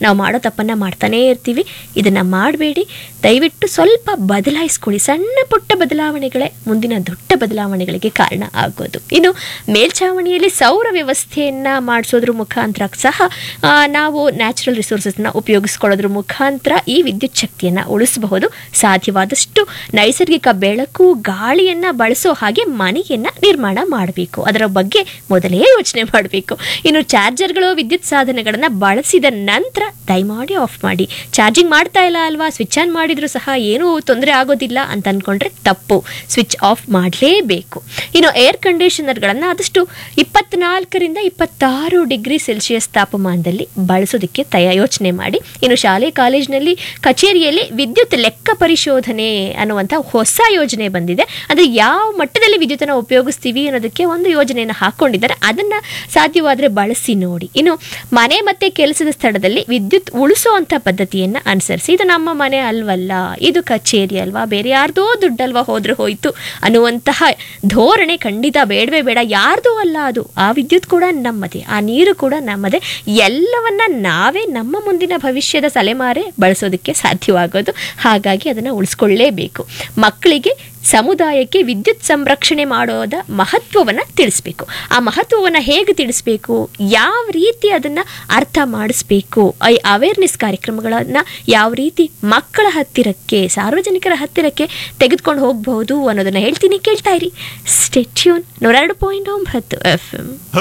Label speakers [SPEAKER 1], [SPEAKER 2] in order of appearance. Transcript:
[SPEAKER 1] ನಾವು ಮಾಡೋ ತಪ್ಪನ್ನು ಮಾಡ್ತಾನೇ ಇರ್ತೀವಿ ಇದನ್ನು ಮಾಡಬೇಡಿ ದಯವಿಟ್ಟು ಸ್ವಲ್ಪ ಬದಲಾಯಿಸ್ಕೊಳ್ಳಿ ಸಣ್ಣ ಪುಟ್ಟ ಬದಲಾವಣೆಗಳೇ ಮುಂದಿನ ದೊಡ್ಡ ಬದಲಾವಣೆಗಳಿಗೆ ಕಾರಣ ಆಗೋದು ಇನ್ನು ಮೇಲ್ಛಾವಣಿಯಲ್ಲಿ ಸೌರ ವ್ಯವಸ್ಥೆಯನ್ನು ಮಾಡಿಸೋದ್ರ ಮುಖಾಂತರ ಸಹ ಆ, ನಾವು ನ್ಯಾಚುರಲ್ ರಿಸೋರ್ಸಸ್ನ ಉಪಯೋಗಿಸ್ಕೊಳ್ಳೋದ್ರ ಮುಖಾಂತರ ಈ ವಿದ್ಯುತ್ ಶಕ್ತಿಯನ್ನು ಉಳಿಸಬಹುದು ಸಾಧ್ಯವಾದಷ್ಟು ನೈಸರ್ಗಿಕ ಬೆಳಕು ಗಾಳಿಯನ್ನು ಬಳಸೋ ಹಾಗೆ ಮನೆಯನ್ನು ನಿರ್ಮಾಣ ಮಾಡಬೇಕು ಅದರ ಬಗ್ಗೆ ಮೊದಲೇ ಯೋಚನೆ ಮಾಡಬೇಕು ಇನ್ನು ಚಾರ್ಜರ್ಗಳು ವಿದ್ಯುತ್ ಸಾಧನಗಳನ್ನು ಬಳಸಿದ ನಂತರ ದಯಮಾಡಿ ಆಫ್ ಮಾಡಿ ಚಾರ್ಜಿಂಗ್ ಮಾಡ್ತಾ ಇಲ್ಲ ಅಲ್ವಾ ಸ್ವಿಚ್ ಆನ್ ಮಾಡಿದ್ರು ಸಹ ಏನೂ ತೊಂದರೆ ಆಗೋದಿಲ್ಲ ಅಂತ ಅಂದ್ಕೊಂಡ್ರೆ ತಪ್ಪು ಸ್ವಿಚ್ ಆಫ್ ಮಾಡಲೇಬೇಕು ಇನ್ನು ಏರ್ ಕಂಡೀಷನರ್ಗಳನ್ನು ಆದಷ್ಟು ಇಪ್ಪತ್ನಾಲ್ಕರಿಂದ ಇಪ್ಪತ್ತಾರು ಡಿಗ್ರಿ ಸೆಲ್ಸಿಯಸ್ ತಾಪಮಾನದಲ್ಲಿ ಬಳಸೋದಕ್ಕೆ ತಯ ಯೋಚನೆ ಮಾಡಿ ಇನ್ನು ಶಾಲೆ ಕಾಲೇಜಿನಲ್ಲಿ ಕಚೇರಿಯಲ್ಲಿ ವಿದ್ಯುತ್ ಲೆಕ್ಕ ಪರಿಶೋಧನೆ ಅನ್ನುವಂಥ ಹೊಸ ಯೋಜನೆ ಬಂದಿದೆ ಅಂದರೆ ಯಾವ ಮಟ್ಟದಲ್ಲಿ ವಿದ್ಯುತ್ತನ್ನು ಉಪಯೋಗಿಸ್ತೀವಿ ಅನ್ನೋದಕ್ಕೆ ಒಂದು ಯೋಜನೆಯನ್ನು ಹಾಕ್ಕೊಂಡಿದ್ದಾರೆ ಅದನ್ನು ಸಾಧ್ಯವಾದರೆ ಬಳಸಿ ನೋಡಿ ಇನ್ನು ಮನೆ ಮತ್ತು ಕೆಲಸದ ಸ್ಥಳದಲ್ಲಿ ವಿದ್ಯುತ್ ಉಳಿಸುವಂಥ ಪದ್ಧತಿಯನ್ನು ಅನುಸರಿಸಿ ಇದು ನಮ್ಮ ಮನೆ ಅಲ್ವಲ್ಲ ಇದು ಕಚೇರಿ ಅಲ್ವಾ ಬೇರೆ ಯಾರ್ದೋ ದುಡ್ಡಲ್ವಾ ಹೋದ್ರೆ ಹೋಯ್ತು ಅನ್ನುವಂತಹ ಧೋರಣೆ ಖಂಡಿತ ಬೇಡವೇ ಬೇಡ ಯಾರ್ದೂ ಅಲ್ಲ ಅದು ಆ ವಿದ್ಯುತ್ ಕೂಡ ನಮ್ಮದೇ ಆ ನೀರು ಕೂಡ ನಮ್ಮದೇ ಎಲ್ಲವನ್ನ ನಾವೇ ನಮ್ಮ ಮುಂದಿನ ಭವಿಷ್ಯದ ತಲೆಮಾರೆ ಬಳಸೋದಕ್ಕೆ ಸಾಧ್ಯವಾಗೋದು ಹಾಗಾಗಿ ಅದನ್ನು ಉಳಿಸ್ಕೊಳ್ಳೇಬೇಕು ಮಕ್ಕಳಿಗೆ ಸಮುದಾಯಕ್ಕೆ ವಿದ್ಯುತ್ ಸಂರಕ್ಷಣೆ ಮಾಡೋದ ಮಹತ್ವವನ್ನು ತಿಳಿಸ್ಬೇಕು ಆ ಮಹತ್ವವನ್ನು ಹೇಗೆ ತಿಳಿಸ್ಬೇಕು ಯಾವ ರೀತಿ ಅದನ್ನು ಅರ್ಥ ಮಾಡಿಸ್ಬೇಕು ಈ ಅವೇರ್ನೆಸ್ ಕಾರ್ಯಕ್ರಮಗಳನ್ನು ಯಾವ ರೀತಿ ಮಕ್ಕಳ ಹತ್ತಿರಕ್ಕೆ ಸಾರ್ವಜನಿಕರ ಹತ್ತಿರಕ್ಕೆ ತೆಗೆದುಕೊಂಡು ಹೋಗಬಹುದು ಅನ್ನೋದನ್ನು ಹೇಳ್ತೀನಿ ಕೇಳ್ತಾ ಇರಿ ಸ್ಟೆಚ್ಯೂನ್ ನೂರೆರಡು ಪಾಯಿಂಟ್ ಒಂಬತ್ತು ಎಫ್ ಎಂ